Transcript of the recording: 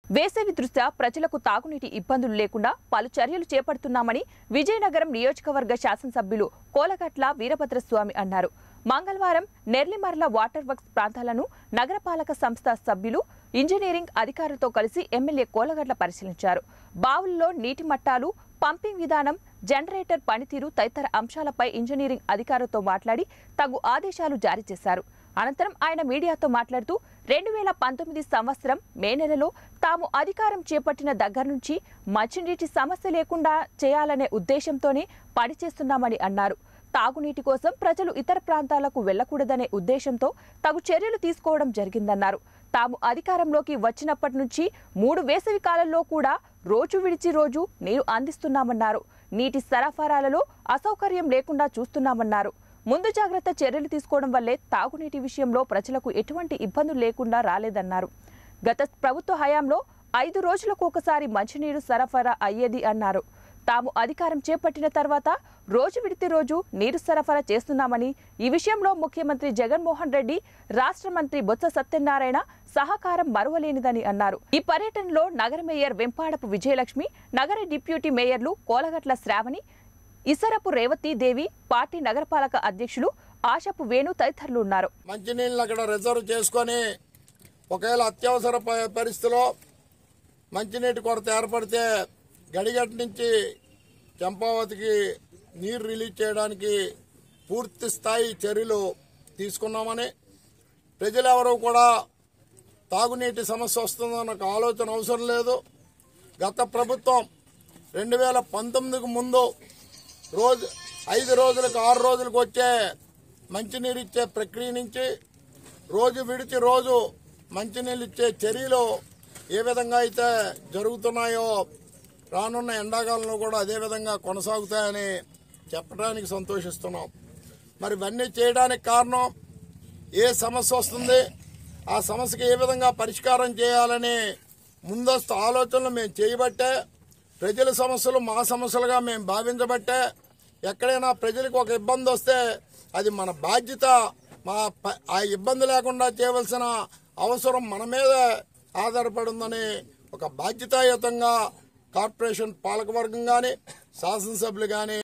వేసవి దృష్ట్యా ప్రజలకు తాగునీటి ఇబ్బందులు లేకుండా పలు చర్యలు చేపడుతున్నామని విజయనగరం నియోజకవర్గ శాసనసభ్యులు కోలగట్ల వీరభద్రస్వామి అన్నారు మంగళవారం నెర్లిమర్ల వాటర్ వర్క్స్ ప్రాంతాలను నగరపాలక సంస్థ సభ్యులు ఇంజనీరింగ్ అధికారులతో కలిసి ఎమ్మెల్యే కోలగట్ల పరిశీలించారు బావుల్లో నీటి మట్టాలు పంపింగ్ విధానం జనరేటర్ పనితీరు తదితర అంశాలపై ఇంజనీరింగ్ అధికారులతో మాట్లాడి తగు ఆదేశాలు జారీ చేశారు అనంతరం ఆయన మీడియాతో మాట్లాడుతూ రెండు వేల పంతొమ్మిది సంవత్సరం మే నెలలో తాము అధికారం చేపట్టిన దగ్గర నుంచి మంచినీటి సమస్య లేకుండా చేయాలనే ఉద్దేశంతోనే పనిచేస్తున్నామని అన్నారు తాగునీటి కోసం ప్రజలు ఇతర ప్రాంతాలకు వెళ్లకూడదనే ఉద్దేశంతో తగు చర్యలు తీసుకోవడం జరిగిందన్నారు తాము అధికారంలోకి వచ్చినప్పటి నుంచి మూడు వేసవి కాలంలో కూడా రోజు విడిచి రోజు నీరు అందిస్తున్నామన్నారు నీటి సరఫరాలలో అసౌకర్యం లేకుండా చూస్తున్నామన్నారు ముందు జాగ్రత్త చర్యలు తీసుకోవడం వల్లే తాగునీటి విషయంలో ప్రజలకు ఎటువంటి ఇబ్బందులు లేకుండా రాలేదన్నారు గత ప్రభుత్వ హయాంలో ఐదు రోజులకు ఒకసారి మంచినీరు సరఫరా అయ్యేది అన్నారు తాము అధికారం చేపట్టిన తర్వాత రోజు విడితే రోజు నీరు సరఫరా చేస్తున్నామని ఈ విషయంలో ముఖ్యమంత్రి జగన్మోహన్ రెడ్డి రాష్ట్ర మంత్రి బొత్స సత్యనారాయణ సహకారం మరువలేనిదని అన్నారు ఈ పర్యటనలో నగర మేయర్ వెంపాడపు విజయలక్ష్మి నగర డిప్యూటీ మేయర్లు కోలగట్ల శ్రావణి ఇసరపు రేవతి దేవి పార్టీ నగరపాలక అధ్యక్షులు ఆశపు వేణు తదితరులు ఉన్నారు మంచినీళ్ళని అక్కడ రిజర్వ్ చేసుకొని ఒకవేళ అత్యవసర ప- పరిస్థితిలో మంచినీటి కొరత ఏర్పడితే గడిగట్ నుంచి చంపావతికి నీరు రిలీజ్ చేయడానికి పూర్తి స్థాయి చర్యలు తీసుకున్నామని ప్రజలెవరూ కూడా తాగునీటి సమస్య వస్తుందన్న ఒక ఆలోచన అవసరం లేదు గత ప్రభుత్వం రెండు వేల పంతొమ్మిదికి ముందు రోజు ఐదు రోజులకు ఆరు రోజులకు వచ్చే మంచినీరు ఇచ్చే ప్రక్రియ నుంచి రోజు విడిచి రోజు మంచినీళ్ళు ఇచ్చే చర్యలు ఏ విధంగా అయితే జరుగుతున్నాయో రానున్న ఎండాకాలంలో కూడా అదే విధంగా కొనసాగుతాయని చెప్పడానికి సంతోషిస్తున్నాం మరి ఇవన్నీ చేయడానికి కారణం ఏ సమస్య వస్తుంది ఆ సమస్యకి ఏ విధంగా పరిష్కారం చేయాలని ముందస్తు ఆలోచనలు మేము చేయబట్టే ప్రజల సమస్యలు మా సమస్యలుగా మేము భావించబట్టే ఎక్కడైనా ప్రజలకు ఒక ఇబ్బంది వస్తే అది మన బాధ్యత మా ప- ఆ ఇబ్బంది లేకుండా చేయవలసిన అవసరం మన మీద ఆధారపడి ఉందని ఒక బాధ్యతాయుతంగా కార్పొరేషన్ పాలకవర్గం కానీ శాసనసభ్యులు కానీ